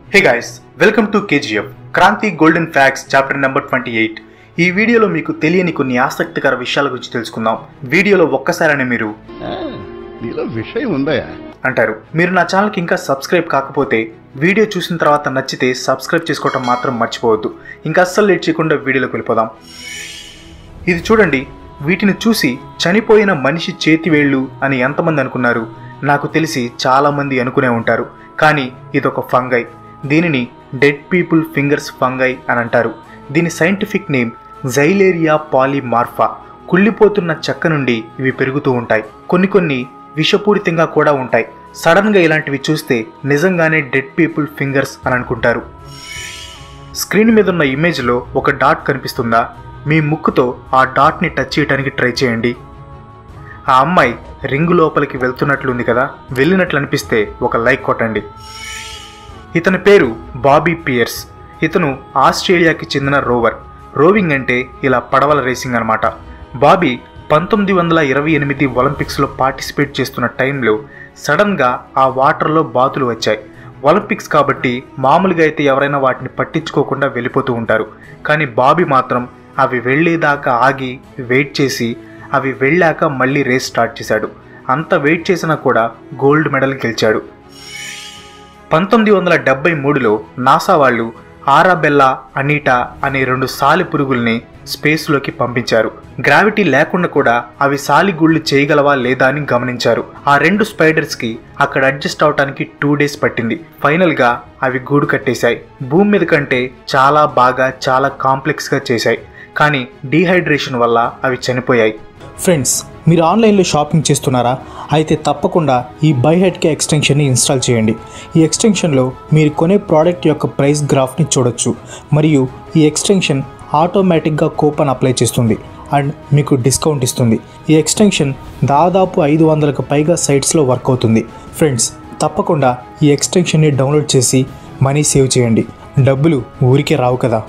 hey guys welcome to KGF Kranthi golden facts chapter number twenty eight ఈ వీడియోలో మీకు తెలియని కొన్ని ఆసక్తికర విషయాల గురించి తెలుసుకుందాం వీడియోలో ఒక్కసారైనా మీరు ఆ, నీలో విషయం ఉందయా అంటారు మీరు నా ఛానల్కి ఇంకా సబ్స్క్రైబ్ కాకపోతే వీడియో చూసిన తర్వాత నచ్చితే సబ్స్క్రైబ్ చేసుకోవటం మాత్రం మర్చిపోవద్దు ఇంకా అస్సలు లేట్ చేయకుండా వీడియోలోకి వెళ్ళిపోదాం ఇది చూడండి వీటిని చూసి చనిపోయిన మనిషి చేతివేళ్ళు అని ఎంతమంది అనుకున్నారు నాకు తెలిసి చాలామంది అనుకునే ఉంటారు కానీ ఇదొక ఫంగై దీనిని డెడ్ పీపుల్ ఫింగర్స్ ఫంగై అని అంటారు దీని సైంటిఫిక్ నేమ్ జైలేరియా పాలిమార్ఫా కుళ్ళిపోతున్న చెక్క నుండి ఇవి పెరుగుతూ ఉంటాయి కొన్ని కొన్ని విషపూరితంగా కూడా ఉంటాయి సడన్గా ఇలాంటివి చూస్తే నిజంగానే డెడ్ పీపుల్ ఫింగర్స్ అని అనుకుంటారు స్క్రీన్ మీద ఉన్న ఇమేజ్లో ఒక డాట్ కనిపిస్తుందా మీ ముక్కుతో ఆ డాట్ని టచ్ చేయడానికి ట్రై చేయండి ఆ అమ్మాయి రింగు లోపలికి వెళ్తున్నట్లుంది కదా వెళ్ళినట్లు అనిపిస్తే ఒక లైక్ కొట్టండి ఇతని పేరు బాబీ పియర్స్ ఇతను ఆస్ట్రేలియాకి చెందిన రోవర్ రోవింగ్ అంటే ఇలా పడవల రేసింగ్ అనమాట బాబీ పంతొమ్మిది వందల ఇరవై ఎనిమిది ఒలింపిక్స్లో పార్టిసిపేట్ చేస్తున్న టైంలో సడన్గా ఆ వాటర్లో బాతులు వచ్చాయి ఒలింపిక్స్ కాబట్టి మామూలుగా అయితే ఎవరైనా వాటిని పట్టించుకోకుండా వెళ్ళిపోతూ ఉంటారు కానీ బాబీ మాత్రం అవి వెళ్ళేదాకా ఆగి వెయిట్ చేసి అవి వెళ్ళాక మళ్ళీ రేస్ స్టార్ట్ చేశాడు అంత వెయిట్ చేసినా కూడా గోల్డ్ మెడల్ గెలిచాడు పంతొమ్మిది వందల డెబ్బై మూడులో నాసా వాళ్ళు ఆరాబెల్లా అనీటా అనే రెండు సాలి పురుగుల్ని స్పేస్లోకి పంపించారు గ్రావిటీ లేకుండా కూడా అవి సాలిగుళ్ళు చేయగలవా లేదా అని గమనించారు ఆ రెండు స్పైడర్స్కి అక్కడ అడ్జస్ట్ అవడానికి టూ డేస్ పట్టింది ఫైనల్గా అవి గూడు కట్టేశాయి భూమి మీద కంటే చాలా బాగా చాలా కాంప్లెక్స్గా చేశాయి కానీ డీహైడ్రేషన్ వల్ల అవి చనిపోయాయి ఫ్రెండ్స్ మీరు ఆన్లైన్లో షాపింగ్ చేస్తున్నారా అయితే తప్పకుండా ఈ బై హెడ్కే ఎక్స్టెన్షన్ని ఇన్స్టాల్ చేయండి ఈ ఎక్స్టెన్షన్లో మీరు కొనే ప్రోడక్ట్ యొక్క ప్రైస్ గ్రాఫ్ని చూడొచ్చు మరియు ఈ ఎక్స్టెన్షన్ ఆటోమేటిక్గా కూపన్ అప్లై చేస్తుంది అండ్ మీకు డిస్కౌంట్ ఇస్తుంది ఈ ఎక్స్టెన్షన్ దాదాపు ఐదు వందలకు పైగా సైట్స్లో వర్క్ అవుతుంది ఫ్రెండ్స్ తప్పకుండా ఈ ఎక్స్టెన్షన్ని డౌన్లోడ్ చేసి మనీ సేవ్ చేయండి డబ్బులు ఊరికే రావు కదా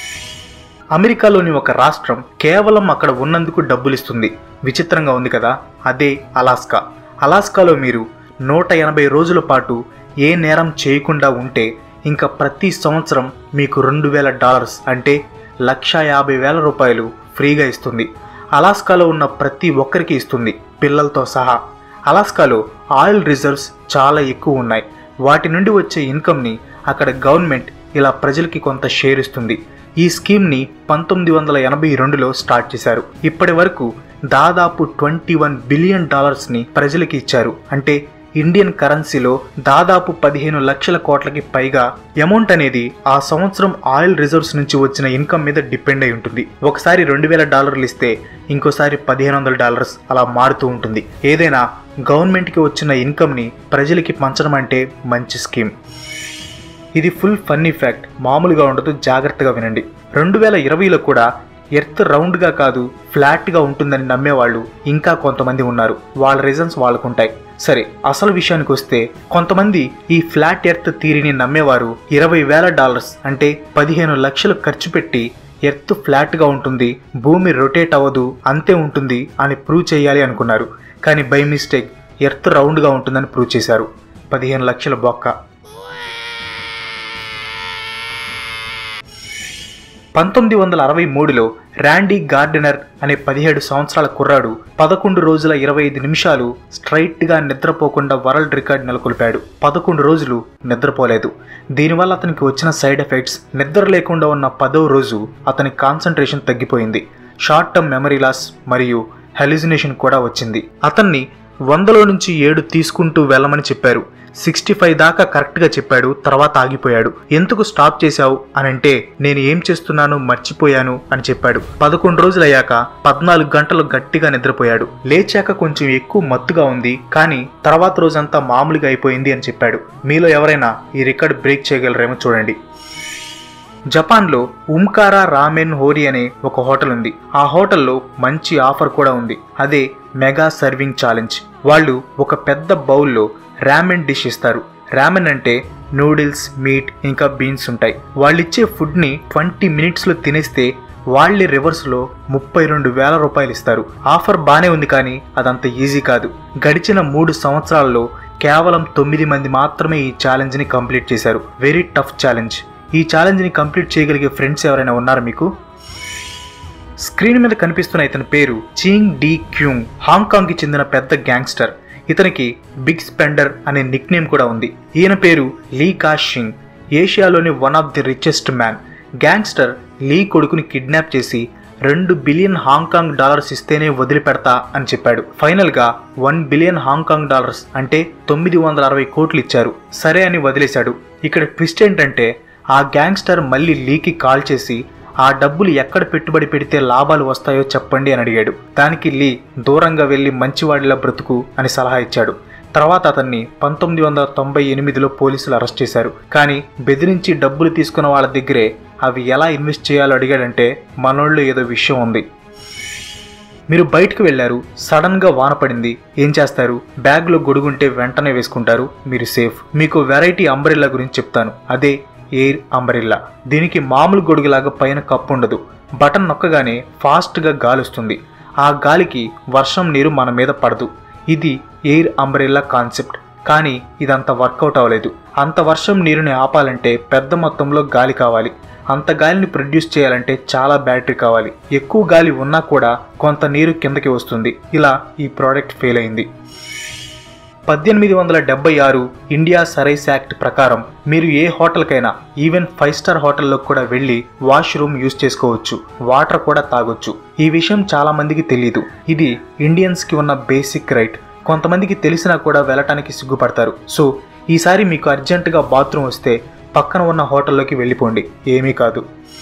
అమెరికాలోని ఒక రాష్ట్రం కేవలం అక్కడ ఉన్నందుకు డబ్బులిస్తుంది విచిత్రంగా ఉంది కదా అదే అలాస్కా అలాస్కాలో మీరు నూట ఎనభై రోజుల పాటు ఏ నేరం చేయకుండా ఉంటే ఇంకా ప్రతి సంవత్సరం మీకు రెండు వేల డాలర్స్ అంటే లక్ష యాభై వేల రూపాయలు ఫ్రీగా ఇస్తుంది అలాస్కాలో ఉన్న ప్రతి ఒక్కరికి ఇస్తుంది పిల్లలతో సహా అలాస్కాలో ఆయిల్ రిజర్వ్స్ చాలా ఎక్కువ ఉన్నాయి వాటి నుండి వచ్చే ఇన్కమ్ని అక్కడ గవర్నమెంట్ ఇలా ప్రజలకి కొంత షేర్ ఇస్తుంది ఈ స్కీమ్ని పంతొమ్మిది వందల ఎనభై రెండులో స్టార్ట్ చేశారు ఇప్పటి వరకు దాదాపు ట్వంటీ వన్ బిలియన్ డాలర్స్ని ప్రజలకి ఇచ్చారు అంటే ఇండియన్ కరెన్సీలో దాదాపు పదిహేను లక్షల కోట్లకి పైగా అమౌంట్ అనేది ఆ సంవత్సరం ఆయిల్ రిజర్వ్స్ నుంచి వచ్చిన ఇన్కమ్ మీద డిపెండ్ అయి ఉంటుంది ఒకసారి రెండు వేల డాలర్లు ఇస్తే ఇంకోసారి పదిహేను వందల డాలర్స్ అలా మారుతూ ఉంటుంది ఏదైనా గవర్నమెంట్కి వచ్చిన ఇన్కమ్ని ప్రజలకి పంచడం అంటే మంచి స్కీమ్ ఇది ఫుల్ ఫన్నీ ఫ్యాక్ట్ మామూలుగా ఉండదు జాగ్రత్తగా వినండి రెండు వేల ఇరవైలో కూడా ఎర్త్ రౌండ్గా కాదు ఫ్లాట్గా ఉంటుందని నమ్మేవాళ్ళు ఇంకా కొంతమంది ఉన్నారు వాళ్ళ రీజన్స్ వాళ్ళకుంటాయి సరే అసలు విషయానికి వస్తే కొంతమంది ఈ ఫ్లాట్ ఎర్త్ థీరీని నమ్మేవారు ఇరవై వేల డాలర్స్ అంటే పదిహేను లక్షలు ఖర్చు పెట్టి ఎర్త్ ఫ్లాట్గా ఉంటుంది భూమి రొటేట్ అవ్వదు అంతే ఉంటుంది అని ప్రూవ్ చేయాలి అనుకున్నారు కానీ బై మిస్టేక్ ఎర్త్ రౌండ్గా ఉంటుందని ప్రూవ్ చేశారు పదిహేను లక్షల బొక్క పంతొమ్మిది వందల అరవై మూడులో ర్యాండీ గార్డెనర్ అనే పదిహేడు సంవత్సరాల కుర్రాడు పదకొండు రోజుల ఇరవై ఐదు నిమిషాలు స్ట్రైట్గా నిద్రపోకుండా వరల్డ్ రికార్డ్ నెలకొల్పాడు పదకొండు రోజులు నిద్రపోలేదు దీనివల్ల అతనికి వచ్చిన సైడ్ ఎఫెక్ట్స్ నిద్ర లేకుండా ఉన్న పదో రోజు అతని కాన్సన్ట్రేషన్ తగ్గిపోయింది షార్ట్ టర్మ్ మెమరీ లాస్ మరియు హెలిజినేషన్ కూడా వచ్చింది అతన్ని వందలో నుంచి ఏడు తీసుకుంటూ వెళ్ళమని చెప్పారు సిక్స్టీ ఫైవ్ దాకా కరెక్ట్గా చెప్పాడు తర్వాత ఆగిపోయాడు ఎందుకు స్టాప్ చేశావు అని అంటే నేను ఏం చేస్తున్నానో మర్చిపోయాను అని చెప్పాడు పదకొండు రోజులు అయ్యాక పద్నాలుగు గంటలు గట్టిగా నిద్రపోయాడు లేచాక కొంచెం ఎక్కువ మత్తుగా ఉంది కానీ తర్వాత రోజంతా మామూలుగా అయిపోయింది అని చెప్పాడు మీలో ఎవరైనా ఈ రికార్డ్ బ్రేక్ చేయగలరేమో చూడండి జపాన్లో ఉమ్కారా రామెన్ హోరి అనే ఒక హోటల్ ఉంది ఆ హోటల్లో మంచి ఆఫర్ కూడా ఉంది అదే మెగా సర్వింగ్ ఛాలెంజ్ వాళ్ళు ఒక పెద్ద బౌల్లో రామెన్ డిష్ ఇస్తారు రామెన్ అంటే నూడిల్స్ మీట్ ఇంకా బీన్స్ ఉంటాయి వాళ్ళు ఇచ్చే ఫుడ్ని ట్వంటీ మినిట్స్లో తినేస్తే వాళ్ళే రివర్స్లో ముప్పై రెండు వేల రూపాయలు ఇస్తారు ఆఫర్ బానే ఉంది కానీ అదంత ఈజీ కాదు గడిచిన మూడు సంవత్సరాల్లో కేవలం తొమ్మిది మంది మాత్రమే ఈ ఛాలెంజ్ని కంప్లీట్ చేశారు వెరీ టఫ్ ఛాలెంజ్ ఈ ఛాలెంజ్ని కంప్లీట్ చేయగలిగే ఫ్రెండ్స్ ఎవరైనా ఉన్నారా మీకు స్క్రీన్ మీద కనిపిస్తున్న ఇతని పేరు చీంగ్ డి క్యూంగ్ హాంకాంగ్కి చెందిన పెద్ద గ్యాంగ్స్టర్ ఇతనికి బిగ్ స్పెండర్ అనే నిక్ నేమ్ కూడా ఉంది ఈయన పేరు లీ కా షింగ్ ఏషియాలోని one of the richest man gangster Li కొడుకుని కిడ్నాప్ చేసి రెండు బిలియన్ హాంకాంగ్ డాలర్స్ ఇస్తేనే వదిలిపెడతా అని చెప్పాడు ఫైనల్గా వన్ బిలియన్ హాంకాంగ్ డాలర్స్ అంటే తొమ్మిది వందల అరవై కోట్లు ఇచ్చారు సరే అని వదిలేశాడు ఇక్కడ ట్విస్ట్ ఏంటంటే ఆ గ్యాంగ్స్టర్ మళ్ళీ లీకి కాల్ చేసి ఆ డబ్బులు ఎక్కడ పెట్టుబడి పెడితే లాభాలు వస్తాయో చెప్పండి అని అడిగాడు దానికి లీ దూరంగా వెళ్ళి మంచివాడిలా బ్రతుకు అని సలహా ఇచ్చాడు తర్వాత అతన్ని పంతొమ్మిది వందల తొంభై ఎనిమిదిలో పోలీసులు అరెస్ట్ చేశారు కానీ బెదిరించి డబ్బులు తీసుకున్న వాళ్ళ దగ్గరే అవి ఎలా ఇన్వెస్ట్ చేయాలో అడిగాడంటే మనోళ్ళు ఏదో విషయం ఉంది మీరు బయటకు వెళ్ళారు సడన్గా వాన పడింది ఏం చేస్తారు బ్యాగ్లో గొడుగుంటే వెంటనే వేసుకుంటారు మీరు సేఫ్ మీకు వెరైటీ అంబ్రెల్లా గురించి చెప్తాను అదే ఎయిర్ అంబ్రెల్లా దీనికి మామూలు గొడుగులాగా పైన కప్పు ఉండదు బటన్ నొక్కగానే ఫాస్ట్గా గాలి వస్తుంది ఆ గాలికి వర్షం నీరు మన మీద పడదు ఇది ఎయిర్ అంబ్రెల్లా కాన్సెప్ట్ కానీ ఇదంత వర్కౌట్ అవ్వలేదు అంత వర్షం నీరుని ఆపాలంటే పెద్ద మొత్తంలో గాలి కావాలి అంత గాలిని ప్రొడ్యూస్ చేయాలంటే చాలా బ్యాటరీ కావాలి ఎక్కువ గాలి ఉన్నా కూడా కొంత నీరు కిందకి వస్తుంది ఇలా ఈ ప్రోడక్ట్ ఫెయిల్ అయింది పద్దెనిమిది వందల డెబ్బై ఆరు ఇండియా సరైస్ యాక్ట్ ప్రకారం మీరు ఏ హోటల్కైనా ఈవెన్ ఫైవ్ స్టార్ హోటల్లో కూడా వెళ్ళి వాష్రూమ్ యూజ్ చేసుకోవచ్చు వాటర్ కూడా తాగొచ్చు ఈ విషయం చాలా మందికి తెలియదు ఇది ఇండియన్స్కి ఉన్న బేసిక్ రైట్ కొంతమందికి తెలిసినా కూడా వెళ్ళటానికి సిగ్గుపడతారు సో ఈసారి మీకు అర్జెంటుగా బాత్రూమ్ వస్తే పక్కన ఉన్న హోటల్లోకి వెళ్ళిపోండి ఏమీ కాదు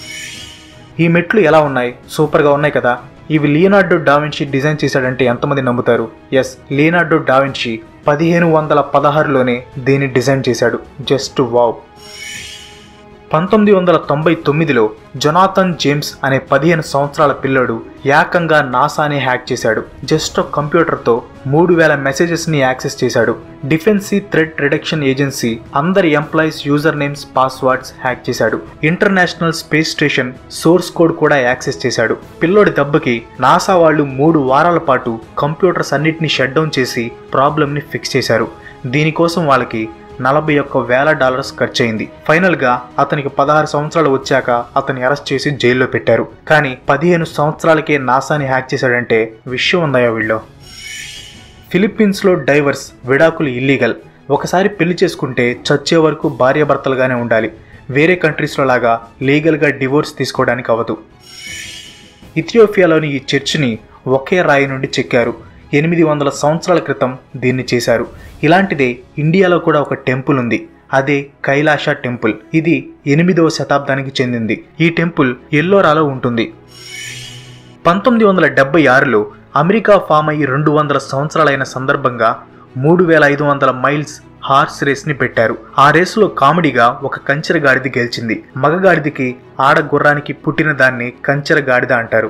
ఈ మెట్లు ఎలా ఉన్నాయి సూపర్గా ఉన్నాయి కదా ఇవి లియనార్డో డావిన్షి డిజైన్ చేశాడంటే ఎంతమంది నమ్ముతారు ఎస్ లియనార్డో డావిన్షి పదిహేను వందల పదహారులోనే దీన్ని డిజైన్ చేశాడు జస్ట్ వావ్ పంతొమ్మిది వందల తొంభై తొమ్మిదిలో జొనాథన్ జేమ్స్ అనే పదిహేను సంవత్సరాల పిల్లడు ఏకంగా నాసాని హ్యాక్ చేశాడు జస్ట్ ఒక కంప్యూటర్తో మూడు వేల మెసేజెస్ని యాక్సెస్ చేశాడు డిఫెన్సీ థ్రెడ్ రిడక్షన్ ఏజెన్సీ అందరి employees user names passwords hack చేశాడు international space station source code కూడా యాక్సెస్ చేశాడు పిల్లోడి దెబ్బకి నాసా వాళ్ళు మూడు వారాల పాటు కంప్యూటర్స్ అన్నిటిని షట్ డౌన్ చేసి ప్రాబ్లమ్ని ఫిక్స్ చేశారు దీనికోసం వాళ్ళకి నలభై ఒక్క వేల డాలర్స్ ఖర్చయింది ఫైనల్ గా అతనికి పదహారు సంవత్సరాలు వచ్చాక అతన్ని అరెస్ట్ చేసి జైల్లో పెట్టారు కానీ పదిహేను సంవత్సరాలకే నాసాని హ్యాక్ చేశాడంటే విషయం ఉందా వీళ్ళు ఫిలిప్పీన్స్లో డైవర్స్ విడాకులు ఇల్లీగల్ ఒకసారి పెళ్లి చేసుకుంటే చచ్చే వరకు భార్యాభర్తలుగానే ఉండాలి వేరే కంట్రీస్లో లాగా లీగల్గా డివోర్స్ తీసుకోవడానికి అవ్వదు ఇథియోపియాలోని ఈ చర్చిని ఒకే రాయి నుండి చెక్కారు ఎనిమిది వందల సంవత్సరాల క్రితం దీన్ని చేశారు ఇలాంటిదే ఇండియాలో కూడా ఒక టెంపుల్ ఉంది అదే కైలాష టెంపుల్ ఇది ఎనిమిదవ శతాబ్దానికి చెందింది ఈ టెంపుల్ ఎల్లోరాలో ఉంటుంది పంతొమ్మిది వందల డెబ్బై ఆరులో అమెరికా ఫామ్ అయ్యి రెండు వందల సంవత్సరాలైన సందర్భంగా మూడు వేల ఐదు వందల మైల్స్ హార్స్ రేస్ని పెట్టారు ఆ రేసులో కామెడీగా ఒక కంచెర గాడిద గెలిచింది మగ గాడిదకి ఆడ గుర్రానికి పుట్టిన దాన్ని కంచెర గాడిద అంటారు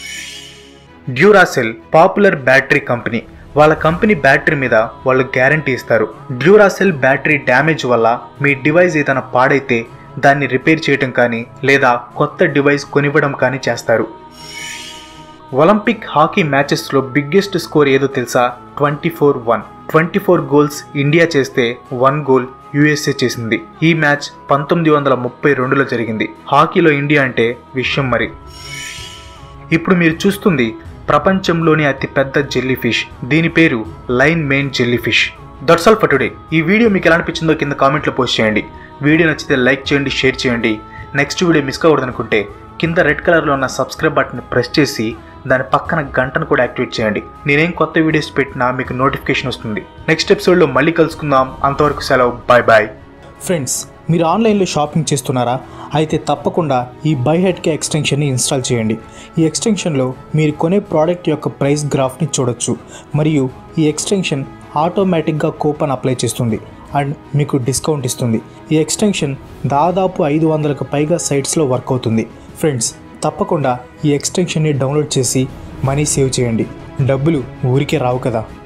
డ్యూరాసెల్ పాపులర్ బ్యాటరీ కంపెనీ వాళ్ళ కంపెనీ బ్యాటరీ మీద వాళ్ళు గ్యారంటీ ఇస్తారు డ్యూరాసెల్ బ్యాటరీ డ్యామేజ్ వల్ల మీ డివైస్ ఏదైనా పాడైతే దాన్ని రిపేర్ చేయటం కానీ లేదా కొత్త డివైస్ కొనివ్వడం కానీ చేస్తారు ఒలింపిక్ హాకీ మ్యాచెస్లో బిగ్గెస్ట్ స్కోర్ ఏదో తెలుసా twenty four one twenty four goals India చేస్తే వన్ గోల్ యుఎస్ఏ చేసింది ఈ మ్యాచ్ పంతొమ్మిది వందల ముప్పై రెండులో జరిగింది హాకీలో ఇండియా అంటే విషయం మరి ఇప్పుడు మీరు చూస్తుంది ప్రపంచంలోని అతి పెద్ద జెల్లీ ఫిష్ దీని పేరు lion's mane jelly fish that's all for today ఈ వీడియో మీకు ఎలా అనిపించిందో కింద కామెంట్లో పోస్ట్ చేయండి వీడియో నచ్చితే లైక్ చేయండి షేర్ చేయండి నెక్స్ట్ వీడియో మిస్ కాకూడదనుకుంటే కింద రెడ్ కలర్లో ఉన్న సబ్స్క్రైబ్ బటన్ ప్రెస్ చేసి దాని పక్కన గంటను కూడా యాక్టివేట్ చేయండి నేనేం కొత్త వీడియోస్ పెట్టినా మీకు నోటిఫికేషన్ వస్తుంది నెక్స్ట్ ఎపిసోడ్లో మళ్ళీ కలుసుకుందాం అంతవరకు సెలవు బాయ్ బాయ్ ఫ్రెండ్స్ మీరు ఆన్లైన్లో షాపింగ్ చేస్తున్నారా అయితే తప్పకుండా ఈ బై హెడ్కే ఎక్స్టెన్షన్ని ఇన్స్టాల్ చేయండి ఈ ఎక్స్టెన్షన్లో మీరు కొనే ప్రోడక్ట్ యొక్క ప్రైస్ గ్రాఫ్ని చూడొచ్చు మరియు ఈ ఎక్స్టెన్షన్ ఆటోమేటిక్గా కూపన్ అప్లై చేస్తుంది అండ్ మీకు డిస్కౌంట్ ఇస్తుంది ఈ ఎక్స్టెన్షన్ దాదాపు ఐదు వందలకు పైగా సైట్స్లో వర్క్ అవుతుంది ఫ్రెండ్స్ తప్పకుండా ఈ ఎక్స్టెన్షన్ని డౌన్లోడ్ చేసి మనీ సేవ్ చేయండి డబ్బులు ఊరికే రావు కదా